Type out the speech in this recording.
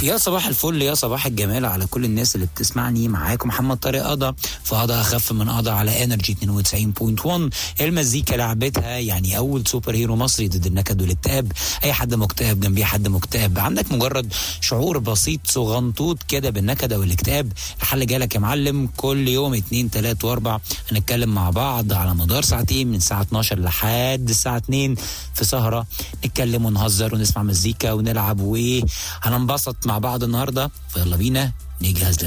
يا صباح الفل يا صباح الجمال على كل الناس اللي بتسمعني معاكم محمد طارق قضا في قضا اخف من قضا على انرجي 92.1 المزيكا لعبتها يعني اول سوبر هيرو مصري ضد النكد والاكتئاب اي حد مكتئب جنبيه حد مكتئب عندك مجرد شعور بسيط صغنطوط كده بالنكد او الاكتئاب الحل جالك يا معلم كل يوم اتنين تلات واربع هنتكلم مع بعض على مدار ساعتين من الساعه 12 لحد الساعه 2 في سهره نتكلم ونهزر ونسمع مزيكا ونلعب وايه هننبسط مع بعض النهارده فيلا بينا نجهز